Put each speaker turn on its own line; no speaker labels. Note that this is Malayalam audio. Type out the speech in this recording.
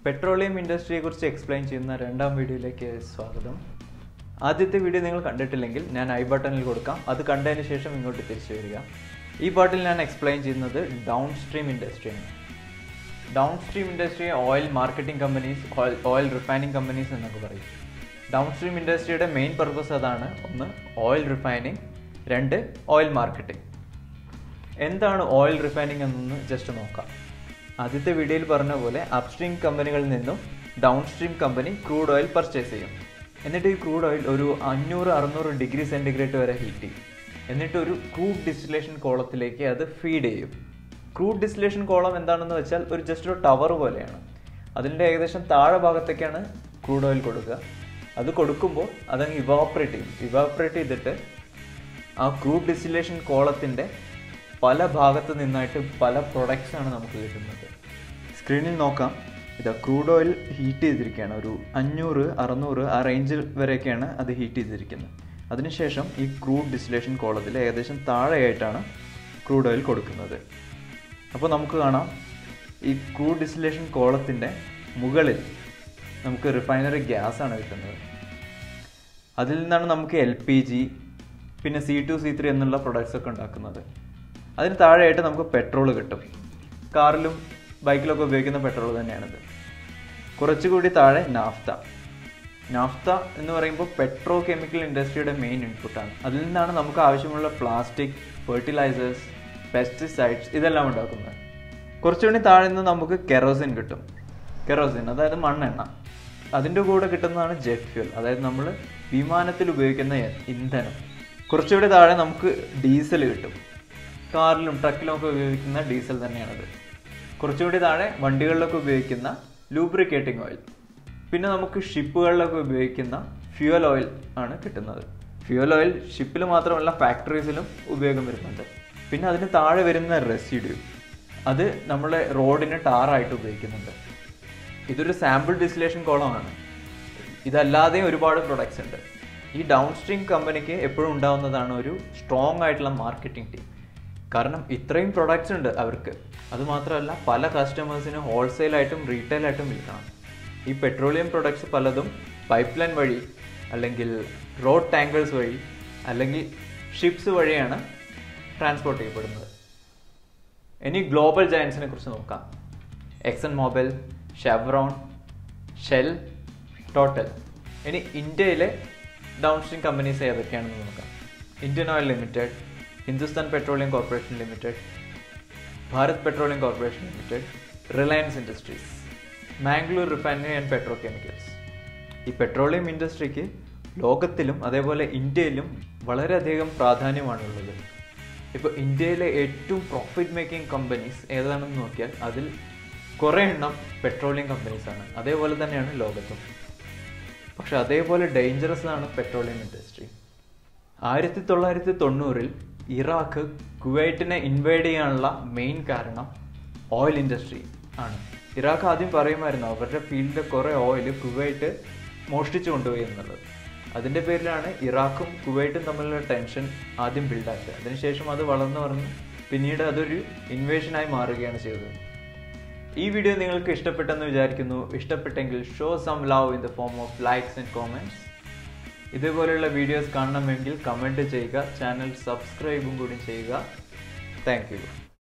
പെട്രോളിയം ഇൻഡസ്ട്രിയെ കുറിച്ച് എക്സ്പ്ലെയിൻ ചെയ്യുന്ന രണ്ടാം വീഡിയോയിലേക്ക് സ്വാഗതം ആദ്യത്തെ വീഡിയോ നിങ്ങൾ കണ്ടിട്ടില്ലെങ്കിൽ ഞാൻ ഐ ബട്ടണിൽ കൊടുക്കാം അത് കണ്ടതിന് ശേഷം ഇങ്ങോട്ട് തിരിച്ചു വരിക ഈ പാട്ടിൽ ഞാൻ എക്സ്പ്ലെയിൻ ചെയ്യുന്നത് ഡൗൺ സ്ട്രീം ഇൻഡസ്ട്രിയാണ് downstream industry oil marketing companies oil oil refining companies എന്നൊക്കെ പറയും ഡൗൺ സ്ട്രീം ഇൻഡസ്ട്രിയുടെ മെയിൻ പർപ്പസ് അതാണ് ഒന്ന് ഓയിൽ റിഫൈനിങ് രണ്ട് ഓയിൽ മാർക്കറ്റിംഗ് എന്താണ് ഓയിൽ റിഫൈനിങ് എന്നൊന്ന് ജസ്റ്റ് നോക്കാം ആദ്യത്തെ വീഡിയോയിൽ പറഞ്ഞ പോലെ അപ്സ്ട്രീം കമ്പനികളിൽ നിന്നും downstream company crude oil purchase ചെയ്യും എന്നിട്ട് ഈ ക്രൂഡ് ഓയിൽ ഒരു അഞ്ഞൂറ് അറുന്നൂറ് ഡിഗ്രി സെൻറ്റിഗ്രേഡ് വരെ ഹീറ്റ് ചെയ്യും എന്നിട്ട് ഒരു ക്രൂഡ് ഡിസ്റ്റിലേഷൻ കോളത്തിലേക്ക് അത് ഫീഡ് ചെയ്യും ക്രൂഡ് ഡിസ്റ്റിലേഷൻ കോളം എന്താണെന്ന് വെച്ചാൽ ഒരു ജസ്റ്റ് ഒരു ടവർ പോലെയാണ് അതിൻ്റെ ഏകദേശം താഴെ ഭാഗത്തേക്കാണ് ക്രൂഡ് ഓയിൽ കൊടുക്കുക അത് കൊടുക്കുമ്പോൾ അതങ്ങ് ഇവാപ്പറേറ്റ് ചെയ്യും ഇവാപ്പറേറ്റ് ചെയ്തിട്ട് ആ ക്രൂഡ് ഡിസ്റ്റിലേഷൻ കോളത്തിൻ്റെ പല ഭാഗത്ത് നിന്നായിട്ട് പല പ്രൊഡക്ട്സ് ആണ് നമുക്ക് കിട്ടുന്നത് സ്ക്രീനിൽ നോക്കാം ഇതാ ക്രൂഡ് ഓയിൽ ഹീറ്റ് ചെയ്തിരിക്കുകയാണ് ഒരു അഞ്ഞൂറ് അറുന്നൂറ് ആ റേഞ്ചിൽ വരെയൊക്കെയാണ് അത് ഹീറ്റ് ചെയ്തിരിക്കുന്നത് അതിനുശേഷം ഈ ക്രൂഡ് ഡിസ്റ്റിലേഷൻ കോളത്തിൽ ഏകദേശം താഴെയായിട്ടാണ് ക്രൂഡ് ഓയിൽ കൊടുക്കുന്നത് അപ്പോൾ നമുക്ക് കാണാം ഈ ക്രൂഡ് ഡിസ്റ്റിലേഷൻ കോളത്തിൻ്റെ മുകളിൽ നമുക്ക് റിഫൈനറി ഗ്യാസ് ആണ് കിട്ടുന്നത് അതിൽ നിന്നാണ് നമുക്ക് എൽ പി ജി പിന്നെ സി ടു സി ത്രീ എന്നുള്ള പ്രൊഡക്ട്സ് ഒക്കെ ഉണ്ടാക്കുന്നത് അതിന് താഴെയായിട്ട് നമുക്ക് പെട്രോൾ കിട്ടും കാറിലും ബൈക്കിലൊക്കെ ഉപയോഗിക്കുന്ന പെട്രോൾ തന്നെയാണിത് കുറച്ചുകൂടി താഴെ നാഫ്ത നാഫ്ത എന്ന് പറയുമ്പോൾ പെട്രോ കെമിക്കൽ ഇൻഡസ്ട്രിയുടെ മെയിൻ ഇൻപുട്ടാണ് അതിൽ നിന്നാണ് നമുക്ക് ആവശ്യമുള്ള പ്ലാസ്റ്റിക് ഫെർട്ടിലൈസേഴ്സ് പെസ്റ്റിസൈഡ്സ് ഇതെല്ലാം ഉണ്ടാക്കുന്നത് കുറച്ചുകൂടി താഴെ നിന്ന് നമുക്ക് കെറോസിൻ കിട്ടും കെറോസിൻ അതായത് മണ്ണെണ്ണ അതിൻ്റെ കൂടെ കിട്ടുന്നതാണ് ജെറ്റ് ഫ്യൂൽ അതായത് നമ്മൾ വിമാനത്തിൽ ഉപയോഗിക്കുന്ന ഇന്ധനം കുറച്ചുകൂടി താഴെ നമുക്ക് ഡീസൽ കിട്ടും കാറിലും ട്രക്കിലും ഒക്കെ ഉപയോഗിക്കുന്ന ഡീസൽ തന്നെയാണത് കുറച്ചുകൂടി താഴെ വണ്ടികളിലൊക്കെ ഉപയോഗിക്കുന്ന ലൂബ്രിക്കേറ്റിംഗ് ഓയിൽ പിന്നെ നമുക്ക് ഷിപ്പുകളിലൊക്കെ ഉപയോഗിക്കുന്ന ഫ്യൂവൽ ഓയിൽ ആണ് കിട്ടുന്നത് ഫ്യൂവൽ ഓയിൽ ഷിപ്പിൽ മാത്രമല്ല ഫാക്ടറീസിലും ഉപയോഗം വരുന്നുണ്ട് പിന്നെ അതിന് താഴെ വരുന്ന റെസിഡ്യൂ അത് നമ്മളെ റോഡിന് ടാറായിട്ട് ഉപയോഗിക്കുന്നുണ്ട് ഇതൊരു സാമ്പിൾ ഡിസ്റ്റിലേഷൻ കോളമാണ് ഇതല്ലാതെയും ഒരുപാട് പ്രൊഡക്ട്സ് ഉണ്ട് ഈ ഡൗൺ സ്ട്രീം കമ്പനിക്ക് എപ്പോഴും ഉണ്ടാവുന്നതാണ് ഒരു സ്ട്രോങ് ആയിട്ടുള്ള മാർക്കറ്റിംഗ് ടീം കാരണം ഇത്രയും പ്രൊഡക്ട്സ് ഉണ്ട് അവർക്ക് അതുമാത്രമല്ല പല കസ്റ്റമേഴ്സിന് ഹോൾസെയിലായിട്ടും റീറ്റെയിലായിട്ടും വിൽക്കണം ഈ പെട്രോളിയം പ്രൊഡക്ട്സ് പലതും പൈപ്പ് ലൈൻ വഴി അല്ലെങ്കിൽ റോഡ് ടാങ്കേഴ്സ് വഴി അല്ലെങ്കിൽ ഷിപ്സ് വഴിയാണ് ട്രാൻസ്പോർട്ട് ചെയ്യപ്പെടുന്നത് ഇനി ഗ്ലോബൽ ജയൻസിനെ കുറിച്ച് നോക്കാം Exxon Mobil Chevron Shell Total ഇനി ഇന്ത്യയിലെ ഡൗൺ സ്ട്രീം കമ്പനീസ് ഏതൊക്കെയാണെന്ന് നോക്കാം Indian Oil Limited Hindustan Petroleum Corporation Limited Bharat Petroleum Corporation Limited Reliance Industries Mangalore Refinery and Petrochemicals ഈ പെട്രോളിയം ഇൻഡസ്ട്രിക്ക് ലോകത്തിലും അതേപോലെ ഇന്ത്യയിലും വളരെയധികം പ്രാധാന്യമാണുള്ളത് ഇപ്പോൾ ഇന്ത്യയിലെ ഏറ്റവും പ്രോഫിറ്റ് മേക്കിംഗ് കമ്പനീസ് ഏതാണെന്ന് നോക്കിയാൽ അതിൽ കുറേ എണ്ണം പെട്രോളിയം കമ്പനീസ് ആണ് അതേപോലെ തന്നെയാണ് ലോകത്തും പക്ഷെ അതേപോലെ ഡേഞ്ചറസ് ആണ് പെട്രോളിയം ഇൻഡസ്ട്രി ആയിരത്തി തൊള്ളായിരത്തി തൊണ്ണൂറിൽ ഇറാഖ് കുവൈറ്റിനെ ഇൻവൈഡ് ചെയ്യാനുള്ള മെയിൻ കാരണം ഓയിൽ ഇൻഡസ്ട്രി ആണ് ഇറാഖ് ആദ്യം പറയുമായിരുന്നു അവരുടെ ഫീൽഡിലെ കുറേ ഓയിൽ കുവൈറ്റ് മോഷ്ടിച്ചു കൊണ്ടുപോയി എന്നുള്ളത് അതിൻ്റെ പേരിലാണ് ഇറാഖും കുവൈറ്റും തമ്മിലുള്ള ടെൻഷൻ ആദ്യം ബിൽഡാക്കിയത് അതിനുശേഷം അത് വളർന്നു വളർന്ന് പിന്നീട് അതൊരു ഇൻവേഷനായി മാറുകയാണ് ചെയ്തത് ഈ വീഡിയോ നിങ്ങൾക്ക് ഇഷ്ടപ്പെട്ടെന്ന് വിചാരിക്കുന്നു ഇഷ്ടപ്പെട്ടെങ്കിൽ show some love in the form of likes and comments ഇതേപോലെയുള്ള വീഡിയോസ് കാണണമെങ്കിൽ കമൻറ്റ് ചെയ്യുക ചാനൽ സബ്സ്ക്രൈബും കൂടി ചെയ്യുക താങ്ക് യു